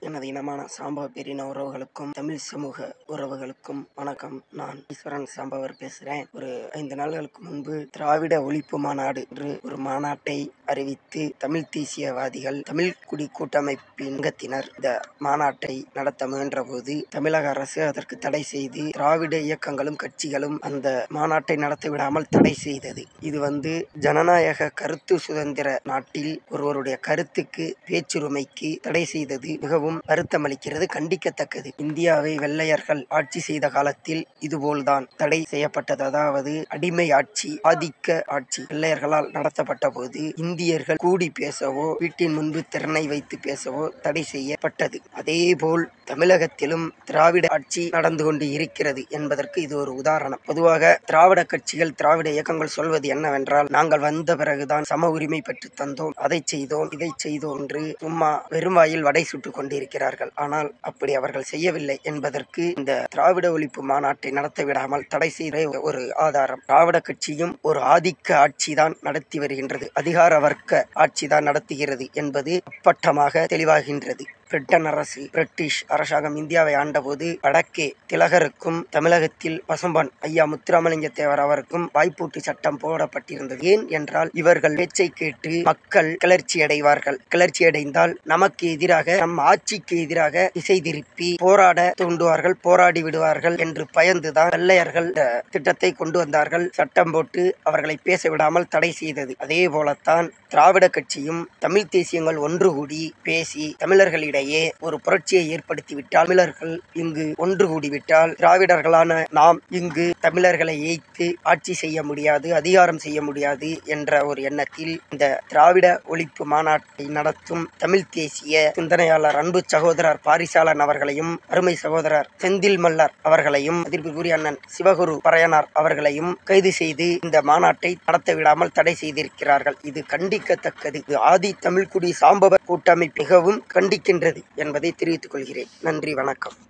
எனது இனமான சாம்பவ பெரின உறவுகளுக்கும் தமிழ் சமூக உறவுகளுக்கும் வணக்கம் நான் ஈஸ்வரன் சாம்பவர் பேசுகிறேன் ஒரு ஐந்து நாள்களுக்கு முன்பு திராவிட ஒழிப்பு மாநாடு என்று ஒரு மாநாட்டை அறிவித்து தமிழ் தேசியவாதிகள் தமிழ் குடி கூட்டமைப்பின் அங்கத்தினர் இந்த மாநாட்டை நடத்த முயன்றபோது தமிழக அரசு அதற்கு தடை செய்து திராவிட இயக்கங்களும் கட்சிகளும் அந்த மாநாட்டை நடத்த விடாமல் தடை செய்தது இது வந்து ஜனநாயக கருத்து சுதந்திர நாட்டில் ஒருவருடைய கருத்துக்கு பேச்சுரிமைக்கு தடை செய்தது மிகவும் வருத்தமளிக்கிறது கண்டிக்கத்தக்கது இந்தியாவை வெள்ளையர்கள் ஆட்சி செய்த காலத்தில் இதுபோல்தான் தடை செய்யப்பட்டது அதாவது அடிமை ஆட்சி ஆதிக்க ஆட்சி வெள்ளையர்களால் நடத்தப்பட்ட போது இந்தியர்கள் கூடி பேசவோ வீட்டின் முன்பு திறனை வைத்து பேசவோ தடை செய்யப்பட்டது அதேபோல் தமிழகத்திலும் திராவிட ஆட்சி நடந்து கொண்டு இருக்கிறது என்பதற்கு இது ஒரு உதாரணம் பொதுவாக திராவிட கட்சிகள் திராவிட இயக்கங்கள் சொல்வது என்னவென்றால் நாங்கள் வந்த பிறகுதான் சம உரிமை பெற்று தந்தோம் அதை செய்தோம் இதை செய்தோம் என்று சும்மா வெறும் வடை சுட்டுக் கொண்டிருக்கிறார்கள் ஆனால் அப்படி அவர்கள் செய்யவில்லை என்பதற்கு இந்த திராவிட ஒழிப்பு மாநாட்டை நடத்த விடாமல் தடை செய்த ஒரு ஆதாரம் திராவிட கட்சியும் ஒரு ஆதிக்க ஆட்சி தான் நடத்தி வருகின்றது அதிகார வர்க்க ஆட்சி தான் நடத்துகிறது என்பது அப்பட்டமாக தெளிவாகின்றது பிரிட்டன் அரசு பிரிட்டிஷ் அரசாங்கம் இந்தியாவை ஆண்டபோது வடக்கே திலகருக்கும் தமிழகத்தில் பசும்பன் ஐயா முத்துராமலிங்க தேவர் அவருக்கும் வாய்ப்பூட்டு சட்டம் போடப்பட்டிருந்தது ஏன் என்றால் இவர்கள் பேச்சை கேட்டு மக்கள் கிளர்ச்சி அடைவார்கள் கிளர்ச்சி அடைந்தால் நமக்கு எதிராக நம் ஆட்சிக்கு எதிராக திசை திருப்பி போராட தூண்டுவார்கள் போராடி விடுவார்கள் என்று பயந்துதான் வெள்ளையர்கள் இந்த திட்டத்தை கொண்டு வந்தார்கள் சட்டம் போட்டு அவர்களை பேச விடாமல் தடை செய்தது அதே போலத்தான் திராவிட கட்சியும் தமிழ் தேசியங்கள் ஒன்று கூடி பேசி தமிழர்களிடம் இடையே ஒரு புரட்சியை ஏற்படுத்திவிட்டால் தமிழர்கள் இங்கு ஒன்று கூடிவிட்டால் திராவிடர்களான நாம் இங்கு தமிழர்களை ஏய்த்து ஆட்சி செய்ய முடியாது அதிகாரம் செய்ய முடியாது என்ற ஒரு எண்ணத்தில் இந்த திராவிட ஒழிப்பு மாநாட்டை நடத்தும் தமிழ் தேசிய சிந்தனையாளர் அன்பு சகோதரர் பாரிசாலன் அவர்களையும் அருமை சகோதரர் செந்தில் மல்லர் அவர்களையும் அதிர்ப்புக்குரிய அண்ணன் சிவகுரு பறையனார் அவர்களையும் கைது செய்து இந்த மாநாட்டை நடத்த விடாமல் தடை செய்திருக்கிறார்கள் இது கண்டிக்கத்தக்கது இது ஆதி தமிழ்குடி சாம்பவ கூட்டமைப்பு மிகவும் கண்டிக்கின்றது என்பதை தெரிவித்துக் கொள்கிறேன் நன்றி வணக்கம்